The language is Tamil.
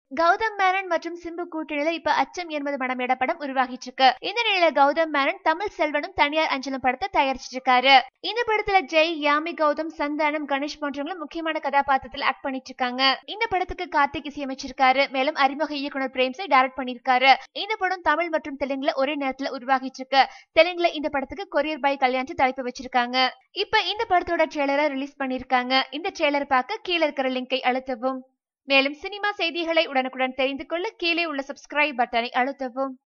கௌதம் மேனன் மற்றும் சிம்பு கூட்டணியில இப்ப அச்சம் என்பது படம் எட படம் உருவாகிட்டு இருக்கு இந்த நிலையில கௌதம் மேனன் தமிழ் செல்வனும் தனியார் அஞ்சலும் படத்தை தயாரிச்சிட்டு இருக்காரு இந்த படத்துல ஜெய் யாமி கௌதம் சந்தானம் கணேஷ் போன்றவங்களும் முக்கியமான கதாபாத்திரத்தில் ஆக்ட் பண்ணிட்டு இருக்காங்க இந்த படத்துக்கு கார்த்திக் இசையமைச்சிருக்காரு மேலும் அறிமுக இயக்குனர் பிரேம்சை டைரக்ட் பண்ணிருக்காரு இந்த படம் தமிழ் மற்றும் தெலுங்குல ஒரே நேரத்துல உருவாகிட்டு இருக்கு தெலுங்குல இந்த படத்துக்கு கொரியர் பை கல்யாண் தலைப்பு வச்சிருக்காங்க இப்ப இந்த படத்தோட ட்ரெய்லரை ரிலீஸ் பண்ணிருக்காங்க இந்த ட்ரெய்லர் பார்க்க கீழே இருக்கிற லிங்கை அழுத்தவும் மேலும் சினிமா செய்திகளை உடனுக்குடன் தெரிந்து கொள்ள கீழே உள்ள சப்ஸ்கிரைப் பட்டனை அழுத்தவும்